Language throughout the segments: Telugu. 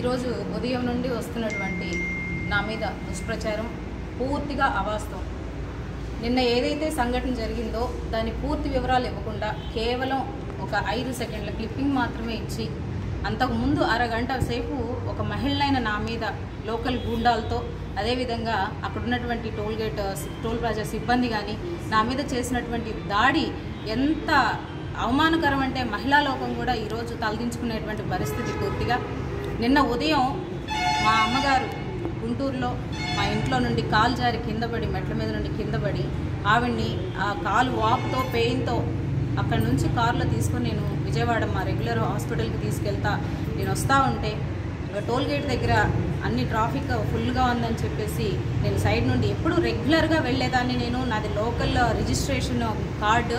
ఈరోజు ఉదయం నుండి వస్తున్నటువంటి నా మీద దుష్ప్రచారం పూర్తిగా అవాస్తవం నిన్న ఏదైతే సంఘటన జరిగిందో దాని పూర్తి వివరాలు ఇవ్వకుండా కేవలం ఒక ఐదు సెకండ్ల క్లిప్పింగ్ మాత్రమే ఇచ్చి అంతకుముందు అరగంట సేపు ఒక మహిళనైన నా మీద లోకల్ గూండాలతో అదేవిధంగా అక్కడ ఉన్నటువంటి టోల్ గేట్ టోల్ ప్లాజా సిబ్బంది కానీ నా మీద చేసినటువంటి దాడి ఎంత అవమానకరం అంటే మహిళా లోకం కూడా ఈరోజు తలదించుకునేటువంటి పరిస్థితి పూర్తిగా నిన్న ఉదయం మా అమ్మగారు గుంటూరులో మా ఇంట్లో నుండి కాలు జారి కింద పడి మెట్ల మీద నుండి కింద పడి ఆవిడ్ని ఆ కాలు వాపుతో పెయిన్తో అక్కడ నుంచి కారులో తీసుకొని నేను విజయవాడ మా రెగ్యులర్ హాస్పిటల్కి తీసుకెళ్తా నేను వస్తూ ఉంటే ఒక టోల్ గేట్ దగ్గర అన్ని ట్రాఫిక్ ఫుల్గా ఉందని చెప్పేసి నేను సైడ్ నుండి ఎప్పుడు రెగ్యులర్గా వెళ్ళేదాన్ని నేను నాది లోకల్ రిజిస్ట్రేషన్ కార్డు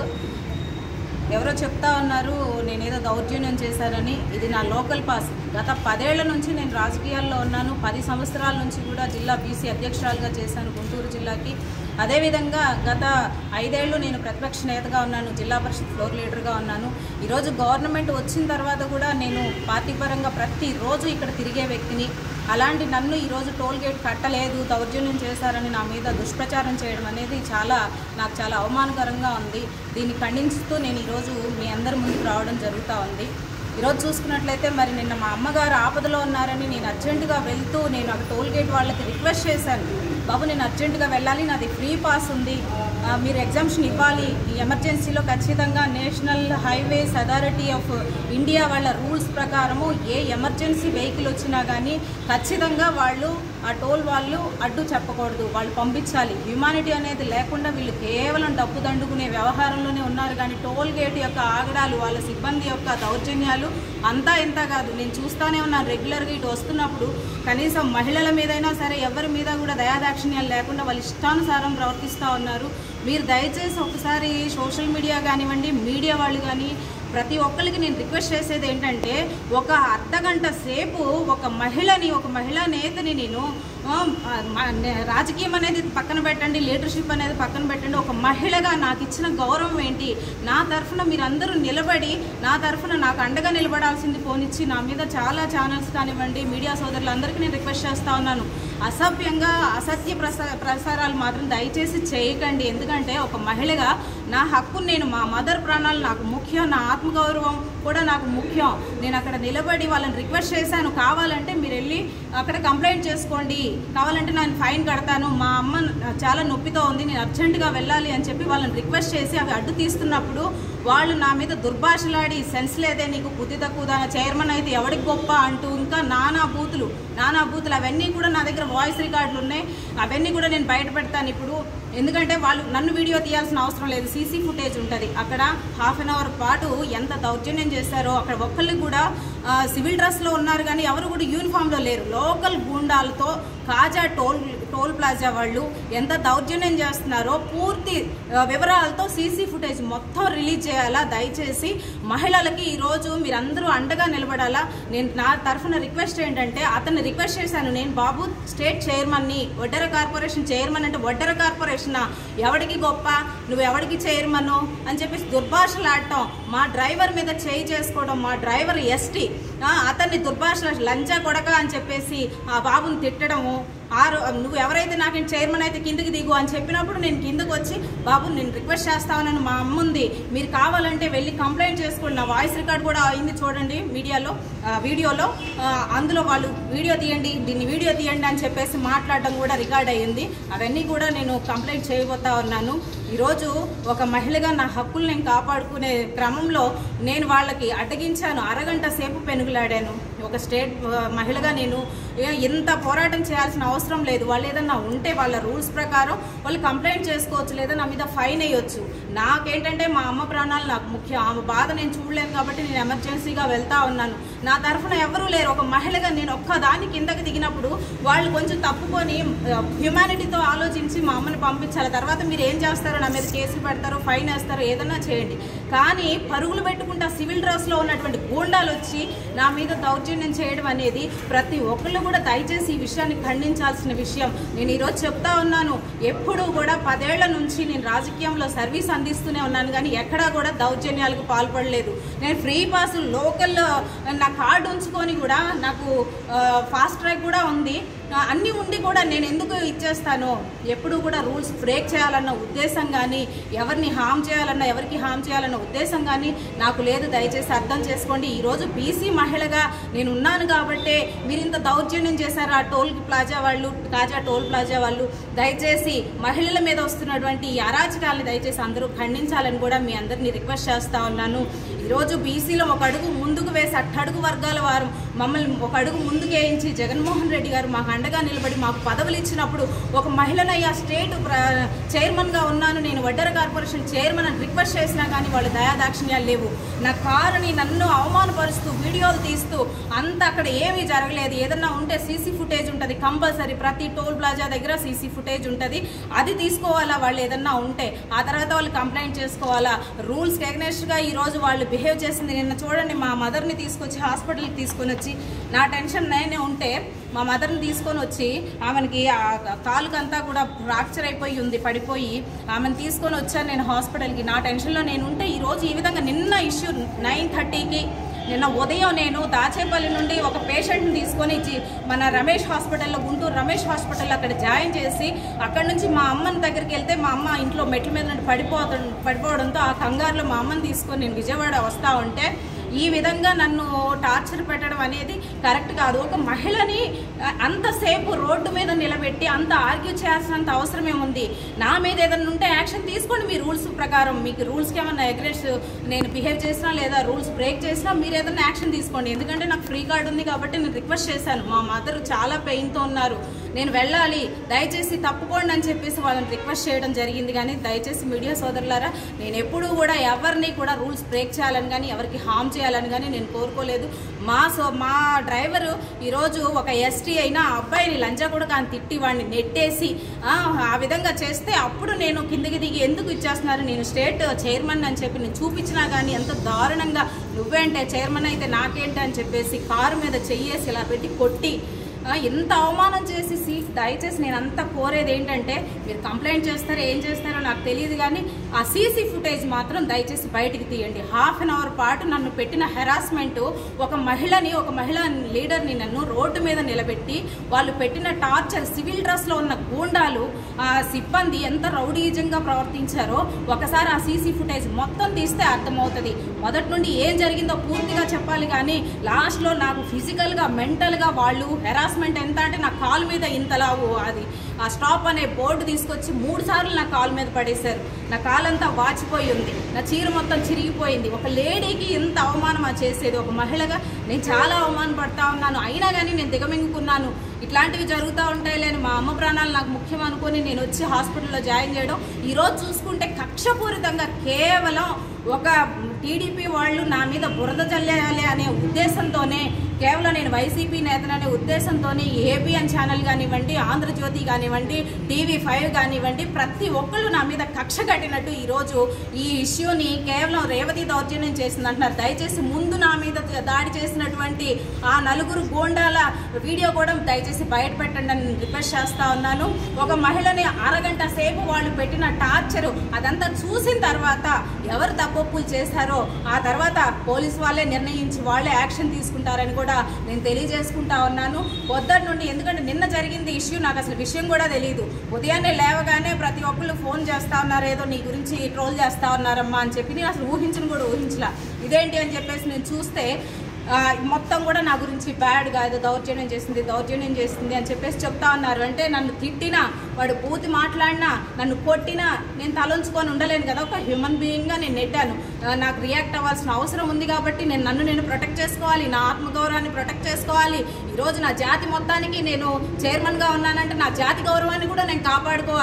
ఎవరో చెప్తా ఉన్నారు నేనేదో దౌర్జన్యం చేశానని ఇది నా లోకల్ పాస్ గత పదేళ్ల నుంచి నేను రాజకీయాల్లో ఉన్నాను పది సంవత్సరాల నుంచి కూడా జిల్లా బీసీ అధ్యక్షురాలుగా చేశాను గుంటూరు జిల్లాకి అదేవిధంగా గత ఐదేళ్లు నేను ప్రతిపక్ష నేతగా ఉన్నాను జిల్లా పరిషత్ ఫ్లోర్ లీడర్గా ఉన్నాను ఈరోజు గవర్నమెంట్ వచ్చిన తర్వాత కూడా నేను పార్టీ పరంగా ప్రతిరోజు ఇక్కడ తిరిగే వ్యక్తిని అలాంటి నన్ను ఈరోజు టోల్ గేట్ కట్టలేదు దౌర్జన్యం చేశారని నా మీద దుష్ప్రచారం చేయడం అనేది చాలా నాకు చాలా అవమానకరంగా ఉంది దీన్ని ఖండిస్తూ నేను ఈరోజు మీ అందరి ముందుకు రావడం జరుగుతూ ఉంది ఈరోజు చూసుకున్నట్లయితే మరి నిన్న మా అమ్మగారు ఆపదలో ఉన్నారని నేను అర్జెంటుగా వెళ్తూ నేను అక్కడ టోల్ గేట్ వాళ్ళకి రిక్వెస్ట్ చేశాను బాబు నేను అర్జెంటుగా వెళ్ళాలి నాది ఫ్రీ పాస్ ఉంది ఆ, మీరు ఎగ్జామ్షన్ ఇవ్వాలి ఈ ఎమర్జెన్సీలో ఖచ్చితంగా national highways authority of India వాళ్ళ రూల్స్ ప్రకారము ఏ ఎమర్జెన్సీ వెహికల్ వచ్చినా కానీ ఖచ్చితంగా వాళ్ళు ఆ టోల్ వాళ్ళు అడ్డు చెప్పకూడదు వాళ్ళు పంపించాలి హ్యుమానిటీ అనేది లేకుండా వీళ్ళు కేవలం డబ్బు దండుకునే వ్యవహారంలోనే ఉన్నారు కానీ టోల్ గేట్ యొక్క ఆగడాలు వాళ్ళ సిబ్బంది యొక్క దౌర్జన్యాలు అంతా ఇంత కాదు నేను చూస్తానే ఉన్నాను రెగ్యులర్గా ఇటు వస్తున్నప్పుడు కనీసం మహిళల మీదైనా సరే ఎవరి మీద కూడా దయాదాక్షిణ్యాలు లేకుండా వాళ్ళు ఇష్టానుసారం ప్రవర్తిస్తూ ఉన్నారు మీరు దయచేసి ఒకసారి సోషల్ మీడియా కానివ్వండి మీడియా వాళ్ళు కానీ ప్రతి ఒక్కరికి నేను రిక్వెస్ట్ చేసేది ఏంటంటే ఒక అర్ధగంట సేపు ఒక మహిళని ఒక మహిళా నేతని నేను ఆ, మ- నే- రాజకీయం అనేది పక్కన పెట్టండి లీడర్షిప్ అనేది పక్కన పెట్టండి ఒక మహిళగా నాకు ఇచ్చిన గౌరవం ఏంటి నా తరఫున మీరందరూ నిలబడి నా తరఫున నాకు అండగా నిలబడాల్సింది పోనిచ్చి నా మీద చాలా ఛానల్స్ కానివ్వండి మీడియా సోదరులందరికీ నేను రిక్వెస్ట్ చేస్తా ఉన్నాను అసభ్యంగా అసత్య ప్రసా ప్రసారాలు మాత్రం దయచేసి చేయకండి ఎందుకంటే ఒక మహిళగా నా హక్కు నేను మా మదర్ ప్రాణాలు నాకు ముఖ్యం నా ఆత్మగౌరవం కూడా నాకు ముఖ్యం నేను అక్కడ నిలబడి వాళ్ళని రిక్వెస్ట్ చేశాను కావాలంటే మీరు వెళ్ళి అక్కడ కంప్లైంట్ చేసుకోండి కావాలంటే నేను ఫైన్ కడతాను మా అమ్మ చాలా నొప్పితో ఉంది నేను అర్జెంటుగా వెళ్ళాలి అని చెప్పి వాళ్ళని రిక్వెస్ట్ చేసి అవి అడ్డు తీస్తున్నప్పుడు వాళ్ళు నా మీద దుర్భాషలాడి సెన్స్ లేదే నీకు బుద్ధి తక్కువ చైర్మన్ అయితే ఎవడికి గొప్ప అంటూ ఇంకా నానా బూతులు నానా బూతులు అవన్నీ కూడా నా దగ్గర వాయిస్ రికార్డులు ఉన్నాయి అవన్నీ కూడా నేను బయట పెడతాను ఇప్పుడు ఎందుకంటే వాళ్ళు నన్ను వీడియో తీయాల్సిన అవసరం లేదు సీసీ ఫుటేజ్ ఉంటుంది అక్కడ హాఫ్ అన్ అవర్ పాటు ఎంత దౌర్జన్యం చేశారో అక్కడ ఒక్కళ్ళు కూడా ఆ, సివిల్ డ్రెస్లో ఉన్నారు కానీ ఎవరు కూడా యూనిఫామ్లో లేరు లోకల్ గూండాలతో కాజా టోల్ టోల్ ప్లాజా వాళ్ళు ఎంత దౌర్జన్యం చేస్తున్నారో పూర్తి ఆ, వివరాలతో సీసీ ఫుటేజ్ మొత్తం రిలీజ్ చేయాలా దయచేసి మహిళలకి ఈరోజు మీరందరూ అండగా నిలబడాలా నేను నా తరఫున రిక్వెస్ట్ ఏంటంటే అతన్ని రిక్వెస్ట్ చేశాను నేను బాబు స్టేట్ చైర్మన్ని వడ్డెర కార్పొరేషన్ చైర్మన్ అంటే వడ్డెర కార్పొరేషనా ఎవడికి గొప్ప నువ్వు ఎవడికి చైర్మన్ అని చెప్పేసి దుర్భాషలు ఆడటం మా డ్రైవర్ మీద చేయి చేసుకోవడం మా డ్రైవర్ ఎస్టీ అతన్ని దుర్భాష లంచా కొడక అని చెప్పేసి ఆ బాబుని తిట్టడము ఆ రో- నువ్వు ఎవరైతే నాకు చైర్మన్ అయితే కిందకి దిగు అని చెప్పినప్పుడు నేను కిందకు వచ్చి బాబు నేను రిక్వెస్ట్ చేస్తా ఉన్నాను మా అమ్మ ఉంది మీరు కావాలంటే వెళ్ళి కంప్లైంట్ చేసుకోండి నా వాయిస్ రికార్డ్ కూడా అయింది చూడండి మీడియాలో ఆ, వీడియోలో ఆ, అందులో వాళ్ళు వీడియో తీయండి దీన్ని వీడియో తీయండి అని చెప్పేసి మాట్లాడడం కూడా రికార్డ్ అయ్యింది అవన్నీ కూడా నేను కంప్లైంట్ చేయబోతా ఉన్నాను ఈరోజు ఒక మహిళగా నా హక్కులు నేను కాపాడుకునే క్రమంలో నేను వాళ్ళకి అడ్డగించాను అరగంట సేపు పెనుగులాడాను ఒక స్టేట్ ఆ, మహిళగా నేను ఏ- ఇంత పోరాటం చేయాల్సిన అవసరం లేదు వాళ్ళు ఏదన్నా ఉంటే వాళ్ళ రూల్స్ ప్రకారం వాళ్ళు కంప్లైంట్ చేసుకోవచ్చు లేదా నా మీద ఫైన్ వేయొచ్చు నాకేంటంటే మా అమ్మ ప్రాణాలు నాకు ముఖ్యం ఆమె బాధ నేను చూడలేను కాబట్టి నేను ఎమర్జెన్సీగా వెళ్తా ఉన్నాను నా తరఫున ఎవరూ లేరు ఒక మహిళగా నేను ఒక్కదాని కిందకి దిగినప్పుడు వాళ్ళు కొంచెం తప్పుకొని హ్యుమానిటీతో ఆలోచించి మా అమ్మని పంపించాలి తర్వాత మీరు ఏం చేస్తారో నా మీద కేసులు పెడతారో ఫైన్ వేస్తారో ఏదన్నా చేయండి కానీ పరుగులు పెట్టుకుంటా సివిల్ డ్రెస్లో ఉన్నటువంటి గూండాలు వచ్చి నా మీద దౌర్జన్యం దౌర్జన్యం చేయడం అనేది ప్రతి ఒక్కళ్ళు కూడా దయచేసి ఈ విషయాన్ని ఖండించాల్సిన విషయం నేను ఈరోజు చెప్తా ఉన్నాను ఎప్పుడూ కూడా పదేళ్ల నుంచి నేను రాజకీయంలో సర్వీస్ అందిస్తూనే ఉన్నాను కానీ ఎక్కడా కూడా దౌర్జన్యాలకు పాల్పడలేదు నేను ఫ్రీ పాస్ లోకల్ నా కార్డు ఉంచుకొని కూడా నాకు ఫాస్ట్ ట్రాక్ కూడా ఉంది ఆ, అన్నీ ఉండి కూడా నేను ఎందుకు ఇచ్చేస్తాను ఎప్పుడు కూడా రూల్స్ బ్రేక్ చేయాలన్న ఉద్దేశం కానీ ఎవరిని హామ్ చేయాలన్న ఎవరికి హామ్ చేయాలన్న ఉద్దేశం కానీ నాకు లేదు దయచేసి అర్థం చేసుకోండి ఈరోజు బీసీ మహిళగా నేను ఉన్నాను కాబట్టే మీరు ఇంత దౌర్జన్యం చేశారు ఆ టోల్ ప్లాజా వాళ్ళు కాజా టోల్ ప్లాజా వాళ్ళు దయచేసి మహిళల మీద వస్తున్నటువంటి ఈ అరాచకాలని దయచేసి అందరూ ఖండించాలని కూడా మీ అందరినీ రిక్వెస్ట్ చేస్తా ఉన్నాను ఈరోజు బీసీలో ఒక అడుగు ముందుకు వేసి అట్టడుగు వర్గాల వారు మమ్మల్ని ఒక అడుగు ముందుకు వేయించి జగన్మోహన్ రెడ్డి గారు మాకు అండగా నిలబడి మాకు పదవులు ఇచ్చినప్పుడు ఒక మహిళనయ్యా స్టేట్ ప్ర- చైర్మన్గా ఉన్నాను నేను వడ్డర కార్పొరేషన్ చైర్మన్ అని రిక్వెస్ట్ చేసినా కానీ వాళ్ళ దయాదాక్షిణ్యాలు లేవు నా కారుని నన్ను అవమానపరుస్తూ వీడియోలు తీస్తూ అంత అక్కడ ఏమీ జరగలేదు ఏదన్నా ఉంటే సీసీ ఫుటేజ్ ఉంటుంది కంపల్సరీ ప్రతి టోల్ ప్లాజా దగ్గర సీసీ ఫుటేజ్ ఉంటుంది అది తీసుకోవాలా వాళ్ళు ఏదన్నా ఉంటే ఆ తర్వాత వాళ్ళు కంప్లైంట్ చేసుకోవాలా రూల్స్కి ఎగ్నెస్ట్గా ఈ రోజు వాళ్ళు బిహేవ్ చేసింది నిన్న చూడండి మా మదర్ని తీసుకొచ్చి హాస్పిటల్కి తీసుకొని వచ్చి నా టెన్షన్ నేనే ఉంటే మా మదర్ని తీసుకొని వచ్చి ఆమెకి ఆ కాలుకంతా కూడా ఫ్రాక్చర్ అయిపోయి ఉంది పడిపోయి ఆమెను తీసుకొని వచ్చాను నేను హాస్పిటల్కి నా టెన్షన్లో నేను ఉంటే ఈరోజు ఈ విధంగా నిన్న ఇష్యూ నైన్ థర్టీకి నిన్న ఉదయం నేను దాచేపల్లి నుండి ఒక పేషెంట్ని తీసుకొని ఇచ్చి మన రమేష్ హాస్పిటల్లో గుంటూరు రమేష్ హాస్పిటల్లో అక్కడ జాయిన్ చేసి అక్కడ నుంచి మా అమ్మని దగ్గరికి వెళ్తే మా అమ్మ ఇంట్లో మెట్ల మీద నుండి పడిపోత పడిపోవడంతో ఆ కంగారులో మా అమ్మని తీసుకొని నేను విజయవాడ వస్తా ఉంటే ఈ విధంగా నన్ను టార్చర్ పెట్టడం అనేది కరెక్ట్ కాదు ఒక మహిళని ఆ, అంతసేపు రోడ్డు మీద నిలబెట్టి అంత ఆర్గ్యూ చేయాల్సినంత అవసరం ఏముంది నా మీద ఏదైనా ఉంటే యాక్షన్ తీసుకోండి మీ రూల్స్ ప్రకారం మీకు రూల్స్కి ఏమన్నా అగ్రెస్ నేను బిహేవ్ చేసినా లేదా రూల్స్ బ్రేక్ చేసినా మీరు ఏదైనా యాక్షన్ తీసుకోండి ఎందుకంటే నాకు ఫ్రీ కార్డ్ ఉంది కాబట్టి నేను రిక్వెస్ట్ చేశాను మా మదర్ చాలా పెయిన్తో ఉన్నారు నేను వెళ్ళాలి దయచేసి తప్పుకోండి అని చెప్పేసి వాళ్ళని రిక్వెస్ట్ చేయడం జరిగింది కానీ దయచేసి మీడియా సోదరులారా నేను ఎప్పుడూ కూడా ఎవరిని కూడా రూల్స్ బ్రేక్ చేయాలని కానీ ఎవరికి హామ్ చేయాలని కానీ నేను కోరుకోలేదు మా సో మా డ్రైవరు ఈరోజు ఒక ఎస్టీ అయినా ఆ అబ్బాయిని లంచా కూడా కానీ తిట్టి వాడిని నెట్టేసి ఆ, ఆ విధంగా చేస్తే అప్పుడు నేను కిందకి దిగి ఎందుకు ఇచ్చేస్తున్నారు నేను స్టేట్ చైర్మన్ అని చెప్పి నేను చూపించినా కానీ ఎంత దారుణంగా నువ్వేంటే చైర్మన్ అయితే నాకేంటి అని చెప్పేసి కారు మీద చెయ్యేసి ఇలా పెట్టి కొట్టి ఆ, ఎంత అవమానం చేసి సీ దయచేసి నేను అంతా కోరేది ఏంటంటే మీరు కంప్లైంట్ చేస్తారో ఏం చేస్తారో నాకు తెలియదు కానీ ఆ సీసీ ఫుటేజ్ మాత్రం దయచేసి బయటికి తీయండి హాఫ్ అన్ అవర్ పాటు నన్ను పెట్టిన హెరాస్మెంట్ ఒక మహిళని ఒక మహిళ లీడర్ని నన్ను రోడ్డు మీద నిలబెట్టి వాళ్ళు పెట్టిన టార్చర్ సివిల్ డ్రెస్లో ఉన్న గూండాలు ఆ సిబ్బంది ఎంత రౌడీజంగా ప్రవర్తించారో ఒకసారి ఆ సీసీ ఫుటేజ్ మొత్తం తీస్తే అర్థమవుతుంది మొదటి నుండి ఏం జరిగిందో పూర్తిగా చెప్పాలి కానీ లాస్ట్లో నాకు ఫిజికల్గా మెంటల్గా వాళ్ళు హెరాస్మెంట్ ఎంత అంటే నా కాలు మీద ఇంతలా ఓ అది ఆ స్టాప్ అనే బోర్డు తీసుకొచ్చి మూడు సార్లు నా కాలు మీద పడేశారు నా కాలంతా వాచిపోయి ఉంది నా చీర మొత్తం చిరిగిపోయింది ఒక లేడీకి ఎంత అవమానం ఆ చేసేది ఒక మహిళగా నేను చాలా అవమానపడతా ఉన్నాను అయినా కానీ నేను దిగమింగుకున్నాను ఇట్లాంటివి జరుగుతూ ఉంటాయి లేని మా అమ్మ ప్రాణాలు నాకు ముఖ్యం అనుకొని నేను వచ్చి హాస్పిటల్లో జాయిన్ చేయడం ఈరోజు చూసుకుంటే కక్షపూరితంగా కేవలం ఒక టీడీపీ వాళ్ళు నా మీద బురద చల్లేయాలి అనే ఉద్దేశంతోనే కేవలం నేను వైసీపీ నేతననే ఉద్దేశంతోనే ఏబిఎన్ ఛానల్ కానివ్వండి ఆంధ్రజ్యోతి కానివ్వండి టీవీ ఫైవ్ కానివ్వండి ప్రతి ఒక్కళ్ళు నా మీద కక్ష కట్టినట్టు ఈరోజు ఈ ఇష్యూని కేవలం రేవతి దౌర్జన్యం చేసింది అంటున్నారు దయచేసి ముందు నా మీద దాడి చేసినటువంటి ఆ నలుగురు గోండాల వీడియో కూడా దయచేసి బయట పెట్టండి అని రిక్వెస్ట్ చేస్తా ఉన్నాను ఒక మహిళని అరగంట సేపు వాళ్ళు పెట్టిన టార్చరు అదంతా చూసిన తర్వాత ఎవరు తప్పొప్పులు చేశారో ఆ తర్వాత పోలీస్ వాళ్ళే నిర్ణయించి వాళ్ళే యాక్షన్ తీసుకుంటారని కూడా నేను తెలియజేసుకుంటా ఉన్నాను పొద్దున్న నుండి ఎందుకంటే నిన్న జరిగింది ఇష్యూ నాకు అసలు విషయం కూడా తెలియదు ఉదయాన్నే లేవగానే ప్రతి ఒక్కళ్ళు ఫోన్ చేస్తా ఉన్నారు ఏదో నీ గురించి ట్రోల్ చేస్తా ఉన్నారమ్మా అని చెప్పి నేను అసలు ఊహించను కూడా ఊహించలా ఇదేంటి అని చెప్పేసి నేను చూస్తే ఆ, మొత్తం కూడా నా గురించి బ్యాడ్గా ఏదో దౌర్జన్యం చేసింది దౌర్జన్యం చేసింది అని చెప్పేసి చెప్తా ఉన్నారు అంటే నన్ను తిట్టినా వాడు పూతి మాట్లాడినా నన్ను కొట్టినా నేను తలంచుకొని ఉండలేను కదా ఒక హ్యూమన్ బీయింగ్గా నేను నెట్టాను ఆ, నాకు రియాక్ట్ అవ్వాల్సిన అవసరం ఉంది కాబట్టి నేను నన్ను నేను ప్రొటెక్ట్ చేసుకోవాలి నా ఆత్మగౌరవాన్ని ప్రొటెక్ట్ చేసుకోవాలి ఈరోజు నా జాతి మొత్తానికి నేను చైర్మన్గా ఉన్నానంటే నా జాతి గౌరవాన్ని కూడా నేను కాపాడుకోవాలి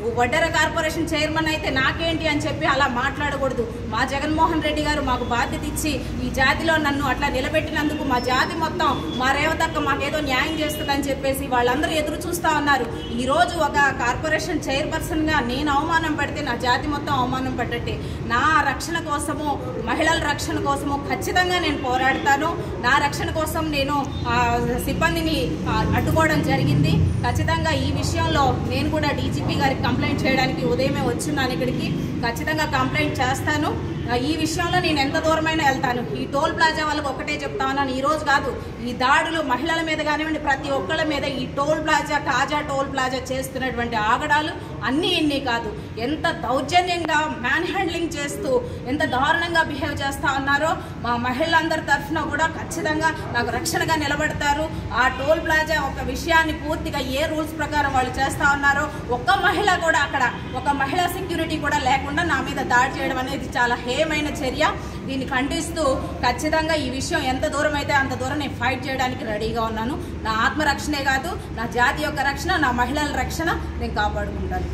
వడ్డెర కార్పొరేషన్ చైర్మన్ అయితే నాకేంటి అని చెప్పి అలా మాట్లాడకూడదు మా జగన్మోహన్ రెడ్డి గారు మాకు బాధ్యత ఇచ్చి ఈ జాతిలో నన్ను అట్లా నిలబెట్టినందుకు మా జాతి మొత్తం మా రేవతక్క మాకేదో న్యాయం చేస్తుందని చెప్పేసి వాళ్ళందరూ ఎదురు చూస్తూ ఉన్నారు ఈ రోజు ఒక కార్పొరేషన్ చైర్పర్సన్గా నేను అవమానం పెడితే నా జాతి మొత్తం అవమానం పడ్డట్టే నా రక్షణ కోసము మహిళల రక్షణ కోసము ఖచ్చితంగా నేను పోరాడతాను నా రక్షణ కోసం నేను ఆ, సిబ్బందిని ఆ, అడ్డుకోవడం జరిగింది ఖచ్చితంగా ఈ విషయంలో నేను కూడా డీజీపీ గారికి కంప్లైంట్ చేయడానికి ఉదయమే వచ్చున్నాను ఇక్కడికి ఖచ్చితంగా కంప్లైంట్ చేస్తాను ఆ, ఈ విషయంలో నేను ఎంత దూరమైనా వెళ్తాను ఈ టోల్ ప్లాజా వాళ్ళకి ఒకటే చెప్తా ఉన్నాను ఈ రోజు కాదు ఈ దాడులు మహిళల మీద కానివ్వండి ప్రతి ఒక్కళ్ళ మీద ఈ toll plaza Kaza toll plaza చేస్తున్నటువంటి ఆగడాలు అన్నీ ఇన్ని కాదు ఎంత దౌర్జన్యంగా మ్యాన్ హ్యాండ్లింగ్ చేస్తూ ఎంత దారుణంగా బిహేవ్ చేస్తా ఉన్నారో మా మహిళలందరి తరఫున కూడా ఖచ్చితంగా నాకు రక్షణగా నిలబడతారు ఆ టోల్ ప్లాజా ఒక విషయాన్ని పూర్తిగా ఏ రూల్స్ ప్రకారం వాళ్ళు చేస్తా ఉన్నారో ఒక్క మహిళ కూడా అక్కడ ఒక మహిళా సెక్యూరిటీ కూడా లేకుండా నా మీద దాడి చేయడం అనేది చాలా హేయమైన చర్య దీన్ని ఖండిస్తూ ఖచ్చితంగా ఈ విషయం ఎంత దూరం అయితే అంత దూరం నేను ఫైట్ చేయడానికి రెడీగా ఉన్నాను నా ఆత్మరక్షణే కాదు నా జాతి యొక్క రక్షణ నా మహిళల రక్షణ నేను కాపాడుకుంటాను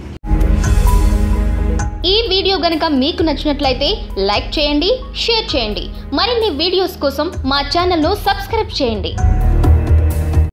ఈ వీడియో గనుక మీకు నచ్చినట్లయితే లైక్ చేయండి షేర్ చేయండి మరిన్ని వీడియోస్ కోసం మా ఛానల్ను సబ్స్క్రైబ్ చేయండి